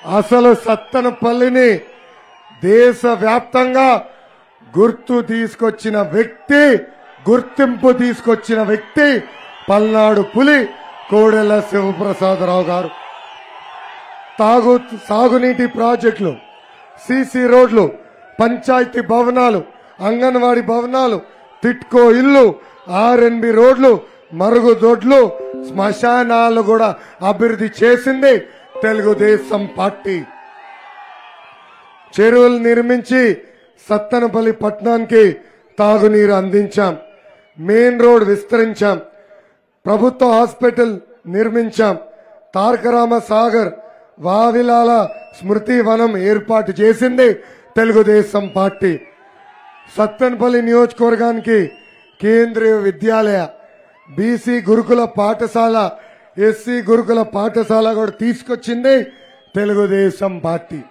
అసలు సత్తనపల్లిని దేశవ్యాప్తంగా గుర్తు తీసుకొచ్చిన వ్యక్తి గుర్తింపు తీసుకొచ్చిన వ్యక్తి పల్నాడు పులి కోడెల శివప్రసాదరావు గారు తాగు సాగునీటి ప్రాజెక్టులు సీసీ రోడ్లు పంచాయతీ భవనాలు అంగన్వాడీ భవనాలు తిట్కో ఇల్లు ఆర్ఎన్బి రోడ్లు మరుగుదొడ్లు శ్మశానాలు కూడా అభివృద్ధి చేసింది తెలుగుదేశం పార్టీ చెరువులు నిర్మించి సత్తనపల్లి పట్టణానికి తాగునీరు అందించాం మెయిన్ రోడ్ విస్తరించాం ప్రభుత్వ హాస్పిటల్ నిర్మించాం తారకరామ సాగర్ వావిలాల స్మృతి వనం ఏర్పాటు చేసింది తెలుగుదేశం పార్టీ సత్తెనపల్లి నియోజకవర్గానికి కేంద్రీయ విద్యాలయ బీసీ గురుకుల పాఠశాల ఎస్సీ గురుకుల పాఠశాల కూడా తీసుకొచ్చింది తెలుగుదేశం పార్టీ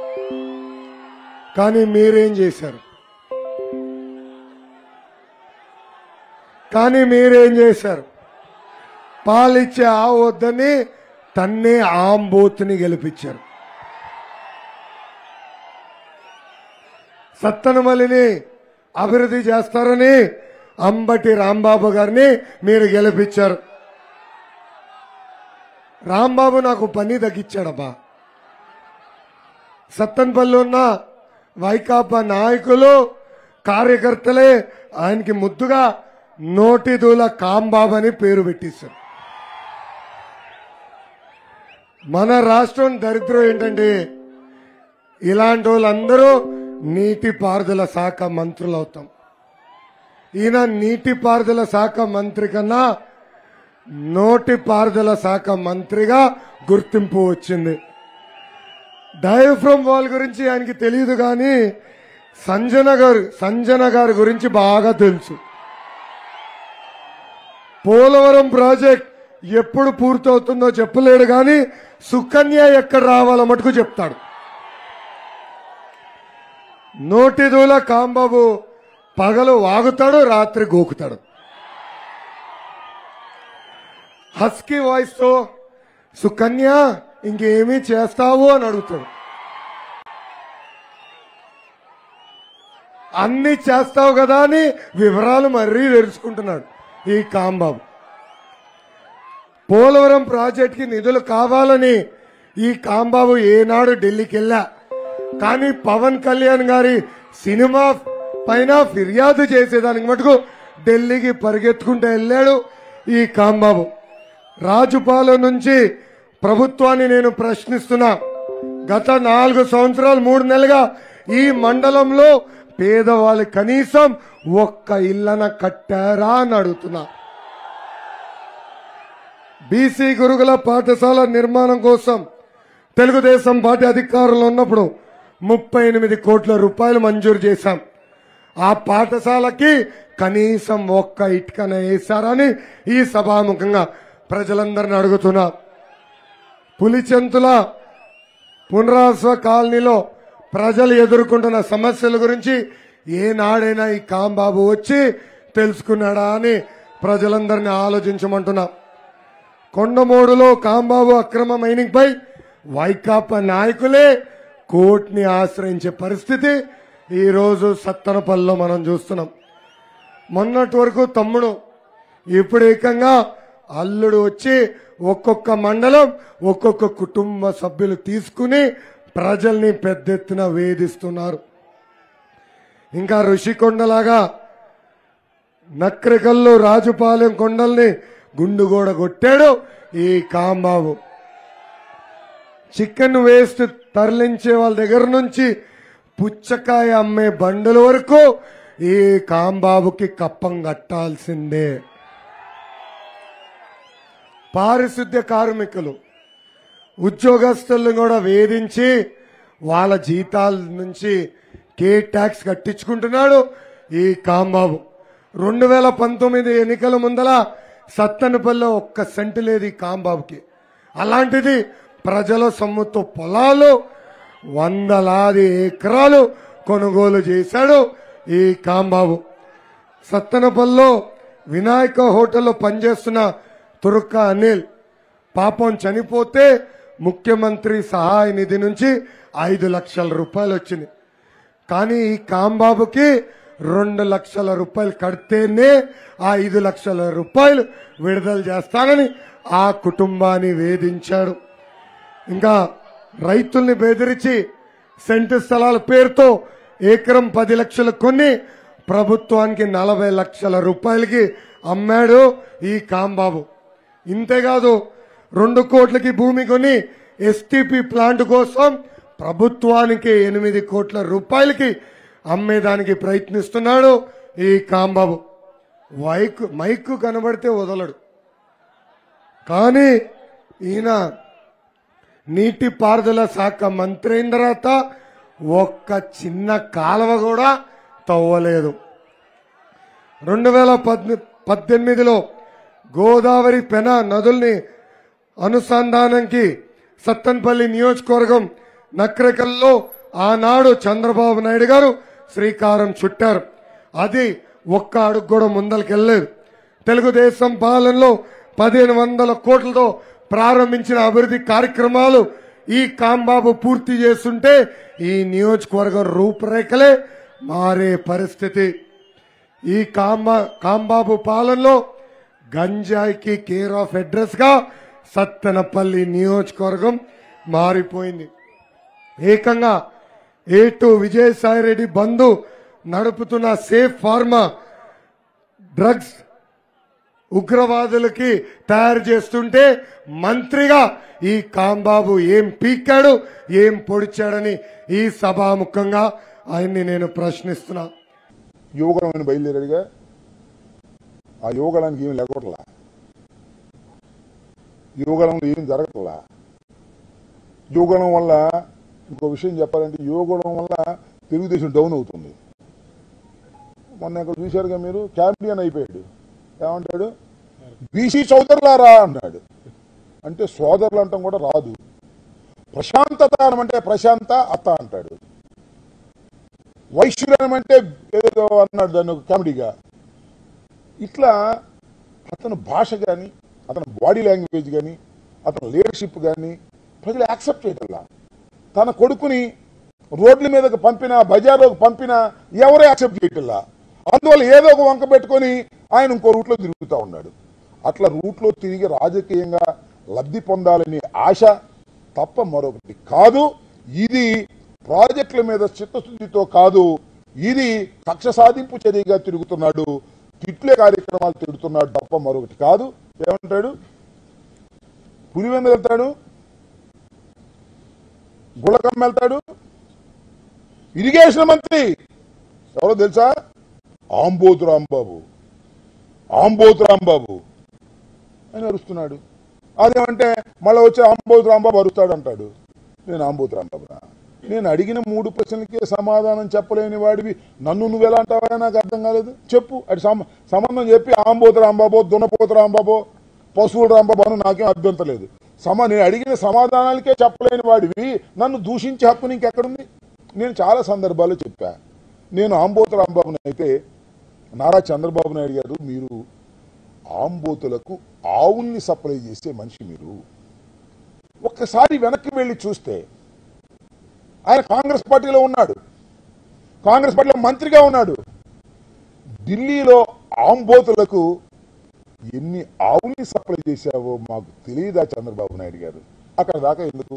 కానీ మీరేం చేశారు కానీ మీరేం చేశారు పాలిచ్చే ఆవు వద్దని తన్నే ఆంబోతుని గెలిపించారు సత్తనమల్లిని అభివృద్ధి చేస్తారని అంబటి రాంబాబు గారిని మీరు గెలిపించారు రాంబాబు నాకు పని తగ్గించాడబ్బా సత్తనపల్లి ఉన్న వైకాపా నాయకులు కార్యకర్తలే ఆయనకి ముద్దుగా నోటిదూల కాంబాబు అని పేరు పెట్టిస్తారు మన రాష్ట్రం దరిద్రం ఏంటంటే ఇలాంటి వాళ్ళందరూ నీటిపారుదల శాఖ మంత్రులు అవుతాం ఈయన నీటిపారుదల శాఖ మంత్రి కన్నా నోటిపారుదల శాఖ మంత్రిగా గుర్తింపు వచ్చింది డయాఫ్రమ్ వాల్ గురించి ఆయనకి తెలియదు కానీ సంజన గారు సంజన గారి గురించి బాగా తెలుసు పోలవరం ప్రాజెక్ట్ ఎప్పుడు పూర్తవుతుందో చెప్పలేడు కానీ సుకన్య ఎక్కడ రావాలో మటుకు చెప్తాడు నోటిదూల కాంబాబు పగలు వాగుతాడు రాత్రి గోకుతాడు హస్కీ వాయిస్ తో సుకన్య ఇంకేమీ చేస్తావు అని అడుగుతాడు అన్ని చేస్తావు కదా అని వివరాలు మరీ తెలుసుకుంటున్నాడు ఈ కాంబాబు పోలవరం ప్రాజెక్ట్ కి నిధులు కావాలని ఈ కాంబాబు ఏనాడు ఢిల్లీకి వెళ్ళా కానీ పవన్ కళ్యాణ్ గారి సినిమా పైన ఫిర్యాదు చేసేదానికి మటుకు ఢిల్లీకి పరిగెత్తుకుంటూ వెళ్ళాడు ఈ కాంబాబు రాజుపాలెం నుంచి ప్రభుత్వాన్ని నేను ప్రశ్నిస్తున్నా గత నాలుగు సంవత్సరాలు మూడు నెలలుగా ఈ మండలంలో పేదవాళ్ళు కనీసం ఒక్క ఇల్లన కట్టారా అని అడుగుతున్నా బీసీ గురుకుల పాఠశాల నిర్మాణం కోసం తెలుగుదేశం పార్టీ అధికారంలో ఉన్నప్పుడు ముప్పై ఎనిమిది కోట్ల రూపాయలు మంజూరు చేశాం ఆ పాఠశాలకి కనీసం ఒక్క ఇటుకన వేశారని ఈ సభాముఖంగా ప్రజలందరిని అడుగుతున్నా పులిచెంతుల పునరావాస కాలనీలో ప్రజలు ఎదుర్కొంటున్న సమస్యల గురించి ఏనాడైనా ఈ కాంబాబు వచ్చి తెలుసుకున్నాడా అని ప్రజలందరినీ ఆలోచించమంటున్నా కొండమూడులో కాంబాబు అక్రమ మైనింగ్ పై వైకాపా నాయకులే కోర్టుని ఆశ్రయించే పరిస్థితి ఈ రోజు సత్తనపల్లిలో మనం చూస్తున్నాం మొన్నటి వరకు తమ్ముడు ఇప్పుడు ఏకంగా అల్లుడు వచ్చి ఒక్కొక్క మండలం ఒక్కొక్క కుటుంబ సభ్యులు తీసుకుని ప్రజల్ని పెద్ద ఎత్తున వేధిస్తున్నారు ఇంకా ఋషికొండలాగా నక్రికల్లు రాజుపాలెం కొండల్ని గుండుగోడ కొట్టాడు ఈ కాంబాబు చికెన్ వేస్ట్ తరలించే వాళ్ళ దగ్గర నుంచి పుచ్చకాయ అమ్మే బండుల వరకు ఈ కాంబాబుకి కప్పం కట్టాల్సిందే పారిశుద్ధ్య కార్మికులు ఉద్యోగస్తులను కూడా వేధించి వాళ్ళ జీతాల నుంచి కే ట్యాక్స్ కట్టించుకుంటున్నాడు ఈ కాంబాబు రెండు వేల పంతొమ్మిది ఎన్నికల ముందల సత్తనపల్లిలో ఒక్క సెంటు లేదు ఈ కాంబాబుకి అలాంటిది ప్రజల సొమ్ముతో పొలాలు వందలాది ఎకరాలు కొనుగోలు చేశాడు ఈ కాంబాబు సత్తనపల్లిలో వినాయక హోటల్లో పనిచేస్తున్న తురుక్క అనిల్ పాపం చనిపోతే ముఖ్యమంత్రి సహాయ నిధి నుంచి ఐదు లక్షల రూపాయలు వచ్చింది కానీ ఈ కాంబాబుకి రెండు లక్షల రూపాయలు కడితేనే ఆ ఐదు లక్షల రూపాయలు విడుదల చేస్తానని ఆ కుటుంబాన్ని వేధించాడు ఇంకా రైతుల్ని బెదిరించి సెంటు స్థలాల పేరుతో ఏకరం పది లక్షలు కొని ప్రభుత్వానికి నలభై లక్షల రూపాయలకి అమ్మాడు ఈ కాంబాబు ఇంతేకాదు రెండు కోట్లకి భూమి కొని ఎస్టీపీ ప్లాంట్ కోసం ప్రభుత్వానికి ఎనిమిది కోట్ల రూపాయలకి అమ్మేదానికి ప్రయత్నిస్తున్నాడు ఈ కాంబాబు మైక్ మైక్ కనబడితే వదలడు కానీ ఈయన నీటిపారుదల శాఖ మంత్రి అయిన తర్వాత ఒక్క చిన్న కాలువ కూడా తవ్వలేదు రెండు వేల పద్దెనిమిదిలో గోదావరి పెన నదుల్ని అనుసంధానంకి సత్తన్పల్లి నియోజకవర్గం నక్రకల్లో ఆనాడు చంద్రబాబు నాయుడు గారు శ్రీకారం చుట్టారు అది ఒక్క అడుగు కూడా ముందలకెళ్ళలేదు తెలుగుదేశం పాలనలో పదిహేను వందల కోట్లతో ప్రారంభించిన అభివృద్ధి కార్యక్రమాలు ఈ కాంబాబు పూర్తి చేస్తుంటే ఈ నియోజకవర్గం రూపురేఖలే మారే పరిస్థితి ఈ కాంబా కాంబాబు పాలనలో గంజాయికి కేర్ ఆఫ్ అడ్రస్ గా సత్తెనపల్లి నియోజకవర్గం మారిపోయింది ఏకంగా ఏటు విజయసాయి రెడ్డి బంధు నడుపుతున్న సేఫ్ ఫార్మా డ్రగ్స్ ఉగ్రవాదులకి తయారు చేస్తుంటే మంత్రిగా ఈ కాంబాబు ఏం పీకాడు ఏం పొడిచాడని ఈ సభాముఖంగా ఆయన్ని నేను ప్రశ్నిస్తున్నా యువకులమైన బయలుదేరాడుగా ఆ యువకులానికి ఏమి లేకట్లా యువకులంలో ఏం జరగట్లా యువకులం వల్ల ఇంకో విషయం చెప్పాలంటే యువకులం వల్ల తెలుగుదేశం డౌన్ అవుతుంది మొన్న ఇక్కడ చూశారుగా మీరు క్యాప్టెన్ అయిపోయాడు ఏమంటాడు బీసీ సోదరులారా అన్నాడు అంటే సోదరులు అంటాం కూడా రాదు ప్రశాంతత అంటే ప్రశాంత అత్త అంటాడు వైశ్యులం అంటే ఏదో అన్నాడు దాన్ని ఒక కామెడీగా ఇట్లా అతని భాష కానీ అతని బాడీ లాంగ్వేజ్ కానీ అతని లీడర్షిప్ కానీ ప్రజలు యాక్సెప్ట్ చేయటల్లా తన కొడుకుని రోడ్ల మీదకి పంపిన బజార్లోకి పంపిన ఎవరు యాక్సెప్ట్ చేయటల్లా అందువల్ల ఏదో ఒక వంక పెట్టుకొని ఆయన ఇంకో రూట్లో తిరుగుతూ ఉన్నాడు అట్లా రూట్లో తిరిగి రాజకీయంగా లబ్ధి పొందాలనే ఆశ తప్ప మరొకటి కాదు ఇది ప్రాజెక్టుల మీద చిత్తశుద్ధితో కాదు ఇది కక్ష సాధింపు చర్యగా తిరుగుతున్నాడు తిట్లే కార్యక్రమాలు తిరుగుతున్నాడు తప్ప మరొకటి కాదు ఏమంటాడు పులివెంద వెళ్తాడు గుళకం వెళ్తాడు ఇరిగేషన్ మంత్రి ఎవరో తెలుసా ఆంబోతు రాంబాబు ఆంబోతు రాంబాబు అని అరుస్తున్నాడు అదేమంటే మళ్ళీ వచ్చి ఆంబోతు రాంబాబు అరుస్తాడు అంటాడు నేను ఆంబోతు రాంబాబురా నేను అడిగిన మూడు ప్రశ్నలకే సమాధానం చెప్పలేని వాడివి నన్ను నువ్వు ఎలా అంటావా నాకు అర్థం కాలేదు చెప్పు అటు సమ సంబంధం చెప్పి ఆంబోతు రాంబాబో దున్నపోతు రాంబాబో పశువుల రాంబాబు అని నాకేం అభ్యంతరం లేదు సమా నేను అడిగిన సమాధానాలకే చెప్పలేని వాడివి నన్ను దూషించే హక్కు నీకెక్కడుంది నేను చాలా సందర్భాల్లో చెప్పా నేను ఆంబోతు రాంబాబుని అయితే నారా చంద్రబాబు నాయుడు గారు మీరు ఆంబోతులకు ఆవుల్ని సప్లై చేసే మనిషి మీరు ఒక్కసారి వెనక్కి వెళ్ళి చూస్తే ఆయన కాంగ్రెస్ పార్టీలో ఉన్నాడు కాంగ్రెస్ పార్టీలో మంత్రిగా ఉన్నాడు ఢిల్లీలో ఆంబోతులకు ఎన్ని ఆవుల్ని సప్లై చేశావో మాకు తెలియదా చంద్రబాబు నాయుడు గారు అక్కడ దాకా ఎందుకు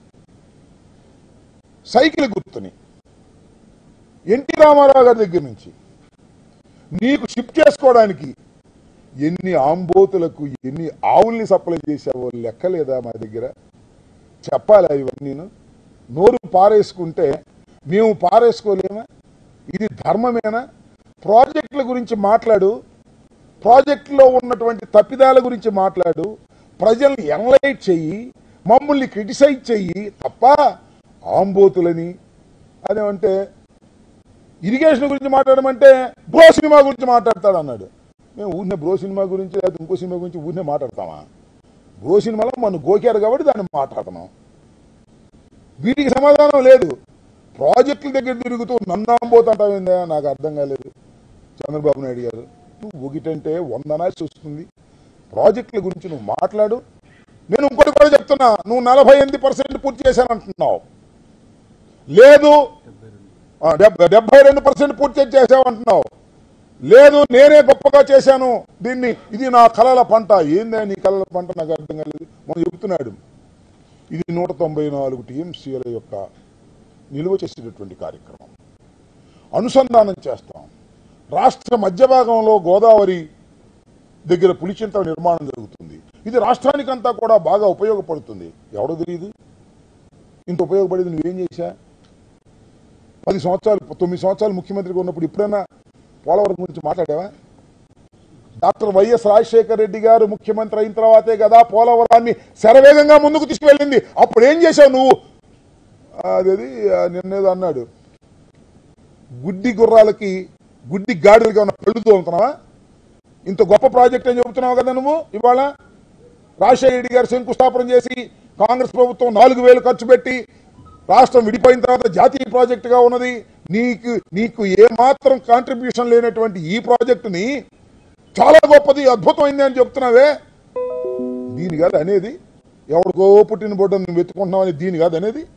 సైకిల్ గుర్తుని ఎన్టీ రామారావు గారి దగ్గర నుంచి నీకు షిఫ్ట్ చేసుకోవడానికి ఎన్ని ఆంబోతులకు ఎన్ని ఆవుల్ని సప్లై చేశావో లెక్కలేదా మా దగ్గర చెప్పాలా ఇవన్నీ నోరు పారేసుకుంటే మేము పారేసుకోలేమా ఇది ధర్మమేనా ప్రాజెక్టుల గురించి మాట్లాడు ప్రాజెక్టులో ఉన్నటువంటి తప్పిదాల గురించి మాట్లాడు ప్రజల్ని ఎన్లైట్ చెయ్యి మమ్మల్ని క్రిటిసైజ్ చెయ్యి తప్ప ఆంబోతులని అదేమంటే ఇరిగేషన్ గురించి మాట్లాడమంటే బ్రో సినిమా గురించి మాట్లాడతాడు అన్నాడు మేము ఊరినే బ్రో సినిమా గురించి లేదా ఇంకో సినిమా గురించి ఊరినే మాట్లాడతామా బ్రో సినిమాలో మనం గోకారు కాబట్టి దాన్ని మాట్లాడుతున్నాం వీటికి సమాధానం లేదు ప్రాజెక్టుల దగ్గర తిరుగుతూ నన్ను అంబోతుంటావేందా నాకు అర్థం కాలేదు చంద్రబాబు నాయుడు గారు నువ్వు ఒకటంటే వంద అనాల్సి వస్తుంది ప్రాజెక్టుల గురించి నువ్వు మాట్లాడు నేను ఇంకోటి కూడా చెప్తున్నా నువ్వు నలభై ఎనిమిది పర్సెంట్ పూర్తి చేశానంటున్నావు లేదు ఆ, డెబ్- డెబ్బై రెండు పర్సెంట్ పూర్తి చేసావంటున్నావు లేదు నేనే గొప్పగా చేశాను దీన్ని ఇది నా కళల పంట ఏందా నీ కళల పంట నాకు అర్థం కాలేదు మనం చెబుతున్నాడు ఇది నూట తొంభై నాలుగు టీఎంసీల యొక్క నిలువ చేసేటటువంటి కార్యక్రమం అనుసంధానం చేస్తాం రాష్ట్ర మధ్య భాగంలో గోదావరి దగ్గర పులిచింత నిర్మాణం జరుగుతుంది ఇది రాష్ట్రానికంతా కూడా బాగా ఉపయోగపడుతుంది ఎవడో తెలియదు ఇంత ఉపయోగపడేది నువ్వేం చేశా పది సంవత్సరాలు తొమ్మిది సంవత్సరాలు ముఖ్యమంత్రిగా ఉన్నప్పుడు ఇప్పుడైనా పోలవరం గురించి మాట్లాడావా డాక్టర్ వైఎస్ రాజశేఖర రెడ్డి గారు ముఖ్యమంత్రి అయిన తర్వాతే కదా పోలవరాన్ని శరవేగంగా ముందుకు తీసుకువెళ్ళింది అప్పుడు ఏం చేశావు నువ్వు అదేది ఆ, నిన్నేదో అన్నాడు గుడ్డి గుర్రాలకి గుడ్డి గాడిలకి ఉన్న పెళ్లి తోలుతున్నావా ఇంత గొప్ప ప్రాజెక్ట్ అని చెబుతున్నావు కదా నువ్వు ఇవాళ రాజశేఖర రెడ్డి గారు శంకుస్థాపన చేసి కాంగ్రెస్ ప్రభుత్వం నాలుగు వేలు ఖర్చు పెట్టి రాష్ట్రం విడిపోయిన తర్వాత జాతీయ ప్రాజెక్టుగా ఉన్నది నీకు నీకు ఏమాత్రం కాంట్రిబ్యూషన్ లేనటువంటి ఈ ప్రాజెక్టుని చాలా గొప్పది అద్భుతమైంది అని చెప్తున్నావే దీని కాదు అనేది ఎవరికో పుట్టిన బొడ్డ నువ్వు వెతుకుంటున్నావు అని దీని కాదు అనేది